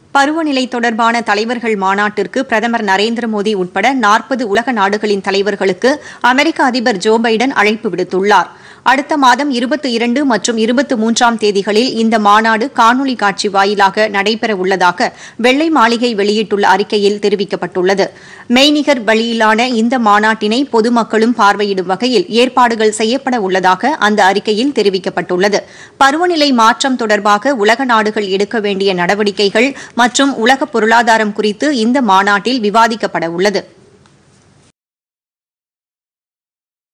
பருவநிலை தொடர்பான தலைவர்கள் மாநாட்டிற்கு பிரதமர் நரேந்திர மோடி உட்பட நாற்பது உலக நாடுகளின் தலைவர்களுக்கு அமெரிக்க அதிபர் ஜோ பைடன் அழைப்பு விடுத்துள்ளார் அடுத்த மாதம் இருபத்தி இரண்டு மற்றும் இருபத்தி மூன்றாம் தேதிகளில் இந்த மாநாடு காணொலி காட்சி வாயிலாக நடைபெற உள்ளதாக வெள்ளை மாளிகை வெளியிட்டுள்ள அறிக்கையில் தெரிவிக்கப்பட்டுள்ளது மெய்நிகர் வழியிலான இந்த மாநாட்டினை பொதுமக்களும் பார்வையிடும் வகையில் ஏற்பாடுகள் செய்யப்பட உள்ளதாக அந்த அறிக்கையில் தெரிவிக்கப்பட்டுள்ளது பருவநிலை மாற்றம் தொடர்பாக உலக நாடுகள் எடுக்க வேண்டிய நடவடிக்கைகள் மற்றும் உலக பொருளாதாரம் குறித்து இந்த மாநாட்டில் விவாதிக்கப்பட உள்ளது